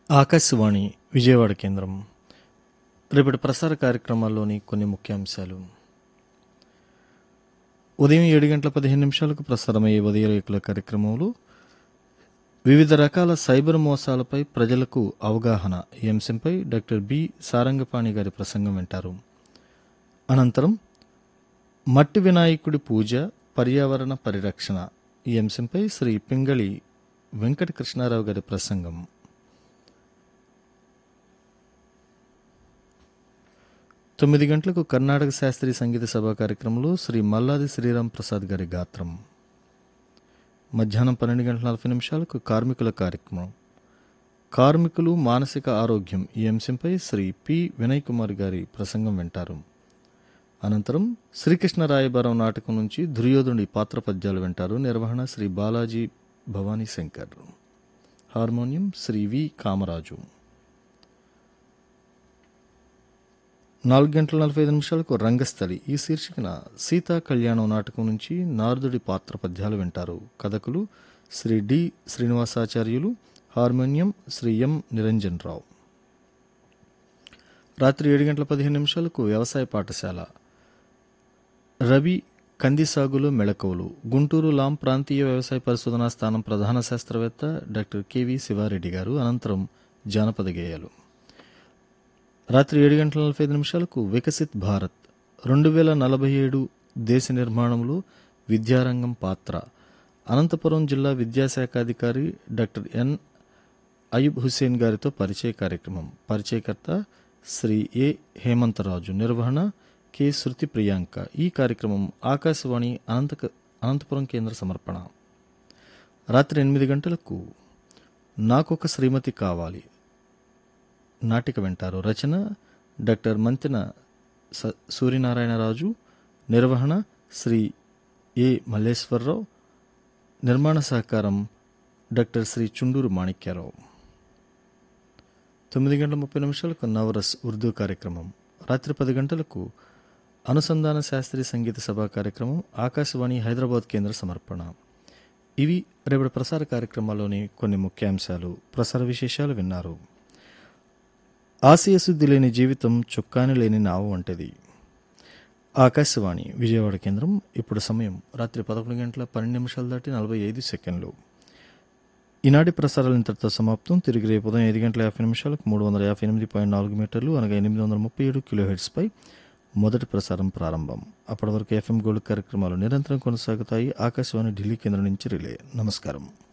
ఆకాశవాణి విజయవాడ కేంద్రం రేపటి ప్రసార కార్యక్రమాల్లోని కొన్ని ముఖ్యాంశాలు ఉదయం ఏడు గంటల పదిహేను నిమిషాలకు ప్రసారమయ్యే ఉదయరేకుల కార్యక్రమంలో వివిధ రకాల సైబర్ మోసాలపై ప్రజలకు అవగాహన ఈ అంశంపై డాక్టర్ బి సారంగపాణి గారి ప్రసంగం వింటారు అనంతరం మట్టి వినాయకుడి పూజ పర్యావరణ పరిరక్షణ ఈ అంశంపై శ్రీ పింగళి వెంకట కృష్ణారావు గారి ప్రసంగం తొమ్మిది గంటలకు కర్ణాటక శాస్త్రీయ సంగీత సభా కార్యక్రమంలో శ్రీ మల్లాది శ్రీరామ్ ప్రసాద్ గారి గాత్రం మధ్యాహ్నం పన్నెండు గంటల నలభై నిమిషాలకు కార్మికుల కార్యక్రమం కార్మికులు మానసిక ఆరోగ్యం ఈ అంశంపై శ్రీ పి వినయ్ కుమార్ గారి ప్రసంగం వింటారు అనంతరం శ్రీకృష్ణ రాయబారం నాటకం నుంచి దుర్యోధనుడి పాత్ర పద్యాలు వింటారు నిర్వహణ శ్రీ బాలాజీ భవానీ శంకర్ హార్మోనియం శ్రీ వి కామరాజు నాలుగు గంటల నలభై ఐదు నిమిషాలకు రంగస్థలి ఈ శీర్షికన సీతా కళ్యాణం నాటకం నుంచి నారదుడి పాత్ర పద్యాలు వింటారు కథకులు Shri D Srinivasacharyulu harmonium Shri M Niranjan Rao రాత్రి ఏడు గంటల పదిహేను నిమిషాలకు వ్యవసాయ పాఠశాల రవి కంది సాగులో మెళకువలు గుంటూరు లాం ప్రాంతీయ వ్యవసాయ పరిశోధనా స్థానం ప్రధాన శాస్త్రవేత్త డాక్టర్ కెవి శివారెడ్డి గారు అనంతరం జానపద గేయాలు రాత్రి ఏడు గంటల నలభై ఐదు నిమిషాలకు వికసిత్ భారత్ రెండు వేల నలభై ఏడు దేశ నిర్మాణంలో విద్యారంగం పాత్ర అనంతపురం జిల్లా విద్యాశాఖాధికారి డాక్టర్ ఎన్ అయూబ్ హుస్సేన్ గారితో పరిచయ కార్యక్రమం పరిచయకర్త శ్రీ ఏ హేమంతరాజు నిర్వహణ కె శృతి ప్రియాంక ఈ కార్యక్రమం ఆకాశవాణి అనంత అనంతపురం కేంద్ర సమర్పణ రాత్రి ఎనిమిది గంటలకు నాకొక శ్రీమతి కావాలి నాటిక వింటారు రచన డాక్టర్ మంతెన స సూర్యనారాయణరాజు నిర్వహణ శ్రీ ఏ మల్లేశ్వరరావు నిర్మాణ సహకారం డాక్టర్ శ్రీ చుండూరు మాణిక్యారావు తొమ్మిది గంటల ముప్పై నిమిషాలకు నవరస్ ఉర్దూ కార్యక్రమం రాత్రి పది గంటలకు అనుసంధాన శాస్త్రీయ సంగీత సభా కార్యక్రమం ఆకాశవాణి హైదరాబాద్ కేంద్ర సమర్పణ ఇవి రేపటి ప్రసార కార్యక్రమాల్లోని కొన్ని ముఖ్యాంశాలు ప్రసార విశేషాలు విన్నారు ఆశయశుద్ధి లేని జీవితం చుక్కాని లేని నావు వంటిది ఆకాశవాణి విజయవాడ కేంద్రం ఇప్పుడు సమయం రాత్రి పదకొండు గంటల పన్నెండు నిమిషాలు దాటి నలభై ఐదు సెకండ్లు ఈనాటి ప్రసారాలు ఇంతటితో సమాప్తం తిరిగి రేపు ఉదయం ఐదు గంటల యాభై నిమిషాలకు మూడు వందల యాభై ఎనిమిది పాయింట్ నాలుగు మీటర్లు అనగా ఎనిమిది వందల ముప్పై ఏడు కిలో హెడ్స్పై మొదటి ప్రసారం ప్రారంభం అప్పటి వరకు ఎఫ్ఎం గోల్డ్ కార్యక్రమాలు నిరంతరం కొనసాగుతాయి ఆకాశవాణి ఢిల్లీ కేంద్రం నుంచి రిలే నమస్కారం